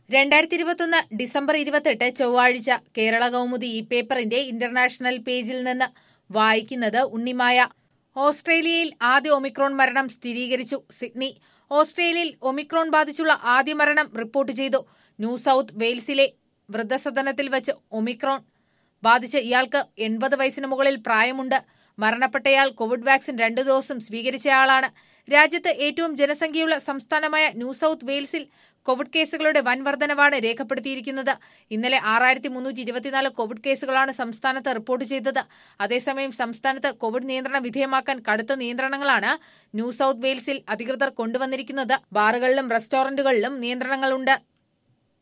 രണ്ടായിരത്തി ഇരുപത്തൊന്ന് ഡിസംബർ ഇരുപത്തെട്ട് ചൊവ്വാഴ്ച കേരള കൗമുദി ഈ പേപ്പറിന്റെ ഇന്റർനാഷണൽ പേജിൽ നിന്ന് വായിക്കുന്നത് ഉണ്ണിമായ ഓസ്ട്രേലിയയിൽ ആദ്യ ഒമിക്രോൺ മരണം സ്ഥിരീകരിച്ചു സിഡ്നി ഓസ്ട്രേലിയയിൽ ഒമിക്രോൺ ബാധിച്ചുള്ള ആദ്യ മരണം റിപ്പോർട്ട് ചെയ്തു ന്യൂ സൌത്ത് വെയിൽസിലെ വൃദ്ധസദനത്തിൽ വച്ച് ഒമിക്രോൺ ബാധിച്ച് ഇയാൾക്ക് എൺപത് വയസ്സിന് മുകളിൽ പ്രായമുണ്ട് മരണപ്പെട്ടയാൾ കോവിഡ് വാക്സിൻ രണ്ടു ഡോസും സ്വീകരിച്ചയാളാണ് രാജ്യത്ത് ഏറ്റവും ജനസംഖ്യയുള്ള സംസ്ഥാനമായ ന്യൂ സൌത്ത് വെയിൽസിൽ കോവിഡ് കേസുകളുടെ വൻ വർധനവാണ് രേഖപ്പെടുത്തിയിരിക്കുന്നത് ഇന്നലെ ആറായിരത്തി മുന്നൂറ്റി ഇരുപത്തിനാല് കോവിഡ് കേസുകളാണ് സംസ്ഥാനത്ത് റിപ്പോർട്ട് ചെയ്തത് അതേസമയം സംസ്ഥാനത്ത് കോവിഡ് നിയന്ത്രണ വിധേയമാക്കാൻ കടുത്ത നിയന്ത്രണങ്ങളാണ് ന്യൂ സൌത്ത് വെയിൽസിൽ അധികൃതർ കൊണ്ടുവന്നിരിക്കുന്നത് ബാറുകളിലും റെസ്റ്റോറന്റുകളിലും നിയന്ത്രണങ്ങളുണ്ട്